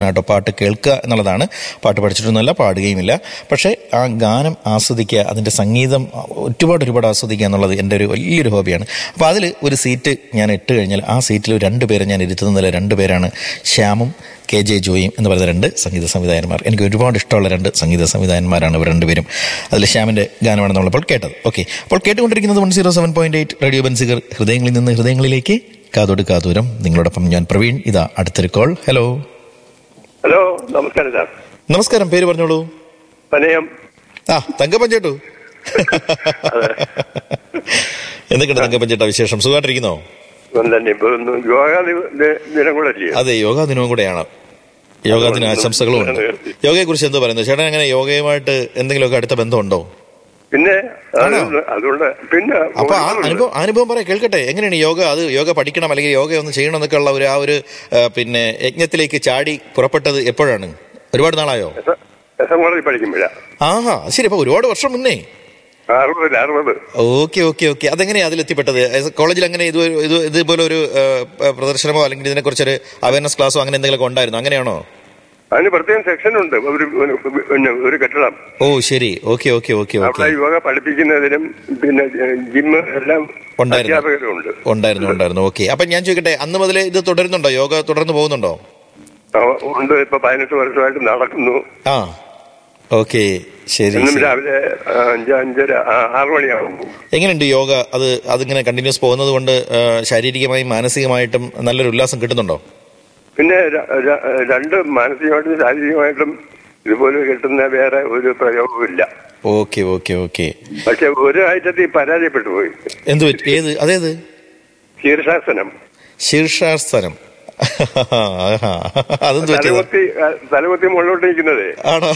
കേട്ടോ പാട്ട് കേൾക്കുക എന്നുള്ളതാണ് പാട്ട് പഠിച്ചിട്ടൊന്നുമല്ല പാടുകയുമില്ല പക്ഷേ ആ ഗാനം ആസ്വദിക്കുക അതിൻ്റെ സംഗീതം ഒരുപാട് ഒരുപാട് ആസ്വദിക്കുക എന്നുള്ളത് എൻ്റെ ഒരു വലിയൊരു ഹോബിയാണ് അപ്പോൾ അതിൽ ഒരു സീറ്റ് ഞാൻ ഇട്ട് കഴിഞ്ഞാൽ ആ സീറ്റിൽ രണ്ട് പേരെ ഞാൻ ഇരുത്തുന്നതിൽ രണ്ട് പേരാണ് ശ്യാമും കെ ജെ ജോയും എന്ന് പറയുന്ന രണ്ട് സംഗീത സംവിധായകന്മാർ എനിക്ക് ഒരുപാട് ഇഷ്ടമുള്ള രണ്ട് സംഗീത സംവിധായകന്മാരാണ് ഇവർ രണ്ടുപേരും അതിൽ ശ്യാമിൻ്റെ ഗാനമാണ് നമ്മളിപ്പോൾ കേട്ടത് ഓക്കെ അപ്പോൾ കേട്ടുകൊണ്ടിരിക്കുന്നത് one zero seven point eight radio Benziger ഹൃദയങ്ങളിൽ നിന്ന് ഹൃദയങ്ങളിലേക്ക് കാതോട് കാതൂരം നിങ്ങളോടൊപ്പം ഞാൻ പ്രവീൺ ഇതാ അടുത്തൊരു കോൾ ഹലോ ഹലോ നമസ്കാരം സാർ നമസ്കാരം പേര് പറഞ്ഞോളൂ പനയം ആ തങ്കപ്പഞ്ചേട്ടു എന്തൊക്കെയുണ്ട് തങ്കപ്പഞ്ചേട്ട വിശേഷം സുഖമായിട്ടിരിക്കുന്നോ തന്നെ ഇപ്പൊ ഒന്ന് യോഗ ദി- ദി- ദിനം കൂടെ അല്ലേ അതെ യോഗാ ദിനവും കൂടെയാണ് യോഗാ ദിന ആശംസകളും ഉണ്ട് യോഗയെ കുറിച്ച് എന്തോ പറയുന്നത് ചേട്ടൻ അങ്ങനെ യോഗയുമായിട്ട് എന്തെങ്കിലുമൊക്കെ അടുത്ത ബന്ധമുണ്ടോ പിന്നെ ആണോ? അതുകൊണ്ട് അതുകൊണ്ട് പിന്നെ അപ്പൊ ആ ഒരുപാടുണ്ട്. അനുഭവം അനുഭവം പറയാം കേൾക്കട്ടെ എങ്ങനെയാണ് യോഗ അത് യോഗ പഠിക്കണം അല്ലെങ്കിൽ യോഗ ഒന്ന് ചെയ്യണം എന്നൊക്കെ ഉള്ള ഒരു ആ ഒരു ആ, പിന്നെ യജ്ഞത്തിലേക്ക് ചാടി പുറപ്പെട്ടത് എപ്പോഴാണ് ഒരുപാട് നാളായോ എസ്- എസ് എം കോളേജിൽ പഠിക്കുമ്പോഴാ ആഹാ ശരി അപ്പൊ ഒരുപാട് വർഷം മുന്നേ അറുപത് അറുപത് ഓക്കെ ഓക്കെ ഓക്കെ അതെങ്ങനെയാ അതിലെത്തിപ്പെട്ടത് എസ്- കോളേജിൽ അങ്ങനെ ഇത് ഇത് ഇതുപോലെ ഒരു ആ, പ- പ്രദർശനമോ അല്ലെങ്കിൽ ഇതിനെക്കുറിച്ചൊരു അവയർനെസ് ക്ലാസ്സോ അങ്ങനെ എന്തെങ്കിലുമൊക്കെ ഉണ്ടായിരുന്നു അങ്ങനെയാണോ അതിന് പ്രത്യേകം സെക്ഷൻ ഉണ്ട് ഒരു ഒരു- പിന്നെ ഒരു കെട്ടിടം ഓ ശരി ഓക്കെ ഓക്കെ ഓക്കെ അവിടെ ഓക്കെ യോഗ പഠിപ്പിക്കുന്നതിനും പിന്നെ ജിമ്മ് എല്ലാം ഉണ്ടായിരുന്നു. അധ്യാപകരും ഉണ്ട് ഉണ്ടായിരുന്നു ഉണ്ടായിരുന്നു ഓക്കെ അപ്പൊ ഞാൻ ചോദിക്കട്ടെ അന്ന് മുതൽ ഇത് തുടരുന്നുണ്ടോ യോഗ തുടർന്ന് പോകുന്നുണ്ടോ ആ, ഉണ്ട് ഇപ്പൊ പതിനെട്ട് വർഷമായിട്ട് നടക്കുന്നു ആ ഓക്കെ ശരി എന്നും ശരി. രാവിലെ ആ, അഞ്ച് അഞ്ചര ആ, ആറ് മണിയാവും എങ്ങനെയുണ്ട് യോഗ അത് അതിങ്ങനെ കണ്ടിന്യൂസ് പോകുന്നത് കൊണ്ട് ആ, ശാരീരികമായും മാനസികമായിട്ടും നല്ലൊരു ഉല്ലാസം കിട്ടുന്നുണ്ടോ പിന്നെ ര- ര- രണ്ട് മാനസികമായിട്ടും ശാരീരികമായിട്ടും ഇതുപോലെ കിട്ടുന്ന വേറെ ഒരു പ്രയോഗവുമില്ല ഓക്കെ ഓക്കെ ഓക്കെ പക്ഷെ ഒരു ഐറ്റത്തിൽ പരാജയപ്പെട്ടു പോയി എന്ത് പറ്റി ഏത് അതേത് ശീർഷാസനം ശീർഷാസനം ആഹാ. അതെന്ത് പറ്റിയത് തലകുത്തി തലകുത്തി മുകളിലോട്ട് നിൽക്കുന്നതേ ആണോ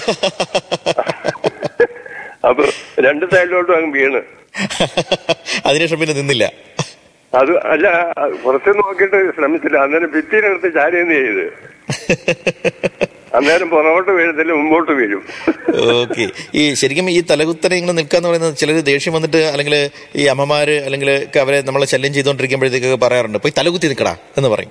അപ്പൊ രണ്ട് സൈഡിലോട്ടും അങ്ങ് വീണ് അതിനുശേഷം പിന്നെ നിന്നില്ല അത് അല്ല പുറത്ത് നോക്കിയിട്ട് ശ്രമിച്ചില്ല അന്നേരം ഭിത്തിയിലെടുത്ത് ചാരിയെന്ന് ചെയ്ത് അന്നേരം പുറകോട്ട് വീഴത്തില്ല മുമ്പോട്ട് വീഴും ഓക്കെ ഈ ശരിക്കും ഈ തലകുത്തനെ ഇങ്ങനെ നിൽക്കാന്ന് പറയുന്നത് ചിലർ ദേഷ്യം വന്നിട്ട് അല്ലെങ്കിൽ ഈ അമ്മമാര് അല്ലെങ്കിൽ ഒക്കെ അവരെ നമ്മളെ ശല്യം ചെയ്തുകൊണ്ടിരിക്കുമ്പോഴത്തേക്കൊക്കെ പറയാറുണ്ട് പോയി തലകുത്തി നിൽക്കടാ എന്ന് പറയും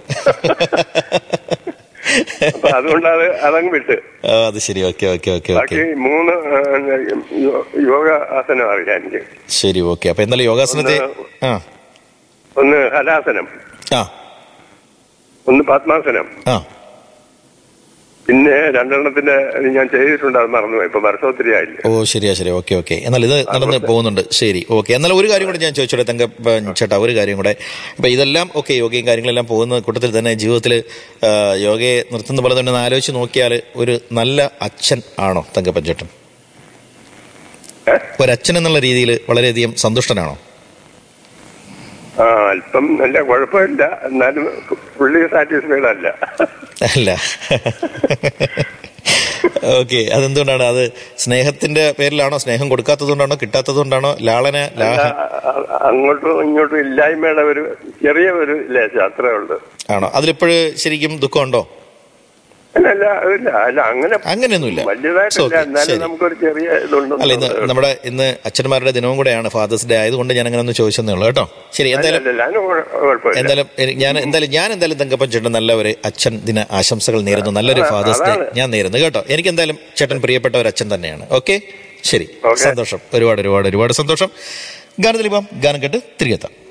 അപ്പൊ അതുകൊണ്ട് അത് അതങ്ങ് വിട്ട് ആ, അത് ശരി ഓക്കെ ഓക്കെ ഓക്കെ ബാക്കി ഓക്കെ മൂന്ന് ആ, യോ- യോഗ ആസനം അറിയാം എനിക്ക് ശരി ഓക്കെ അപ്പൊ എന്നാലും യോഗാസനത്തെ ആ ഒന്ന് ഹലാസനം ആ ഒന്ന് പത്മാസനം ആ പിന്നെ രണ്ടെണ്ണത്തിന്റെ ഞാൻ ചെയ്തിട്ടുണ്ട് അത് മറന്നുപോയി ഇപ്പൊ വർഷം ഒത്തിരി ആയില്ല ഓ ശരിയാ ശരി ഓക്കെ ഓക്കെ എന്നാൽ ഇത് നടന്ന് പോകുന്നുണ്ട് ശരി ഓക്കെ എന്നാൽ ഒരു കാര്യം കൂടെ ഞാൻ ചോദിച്ചോട്ടെ തങ്ക പ- ചേട്ടാ ഒരു കാര്യം കൂടെ അപ്പൊ ഇതെല്ലാം ഓക്കെ യോഗയും കാര്യങ്ങളെല്ലാം പോകുന്ന കൂട്ടത്തിൽ തന്നെ ജീവിതത്തിൽ യോഗയെ നിർത്തുന്ന പോലെ തന്നെ ഒന്ന് ആലോചിച്ച് നോക്കിയാൽ ഒരു നല്ല അച്ഛൻ ആണോ തങ്കപ്പഞ്ചേട്ടൻ ഏ? ഒരച്ഛൻ എന്നുള്ള രീതിയിൽ വളരെയധികം സന്തുഷ്ടനാണോ ആ അല്പം നല്ല കുഴപ്പമില്ല എന്നാലും പുള്ളി സാറ്റിസ്ഫൈഡ് അല്ല അല്ല ഓക്കെ അതെന്തുകൊണ്ടാണ് അത് സ്നേഹത്തിന്റെ പേരിലാണോ സ്നേഹം കൊടുക്കാത്തത് കൊണ്ടാണോ കിട്ടാത്തത് കൊണ്ടാണോ ലാളന ലാഹ അ- അങ്ങോട്ടും ഇങ്ങോട്ടും ഇല്ലായ്മയുടെ ഒരു ചെറിയ ഒരു ലേശം അത്രേ ഉള്ളു ആണോ അതിലിപ്പോഴ് ശരിക്കും ദുഃഖമുണ്ടോ അല്ല അല്ല ഇല്ല അല്ല അങ്ങനെ അങ്ങനെയൊന്നുമില്ല It's വലിയതായിട്ടില്ല okay. എന്നാലും ശരി. നമുക്കൊരു ചെറിയ അല്ല ഇന്ന് ഇതുണ്ട് നമ്മുടെ ഇന്ന് അച്ഛന്മാരുടെ ദിനവും കൂടെയാണ് ഫാദേഴ്സ് ഡേ ആയതുകൊണ്ട് ഞാൻ അങ്ങനെ ഒന്ന് ചോദിച്ചതേ ഉള്ളൂ കേട്ടോ ശരി എന്തായാലും കുഴപ്പമില്ല എന്തായാലും എനി- ഞാൻ എന്തായാലും ഞാൻ എന്തായാലും തങ്കപ്പൻ ചേട്ടൻ നല്ല ഒരു അച്ഛൻ ദിന ആശംസകൾ നേരുന്നു നല്ലൊരു അതാ- ഫാദേഴ്സ് ഡേ അതാണ്. ഞാൻ നേരുന്നു കേട്ടോ എനിക്ക് എന്തായാലും ചേട്ടൻ പ്രിയപ്പെട്ട ഒരു അച്ഛൻ തന്നെയാണ് ഓക്കെ ശരി Okay. സന്തോഷം ഒരുപാട് ഒരുപാട് ഒരുപാട് സന്തോഷം ഗാനത്തിൽ ഇപ്പം ഗാനം കേട്ട് തിരികെത്താം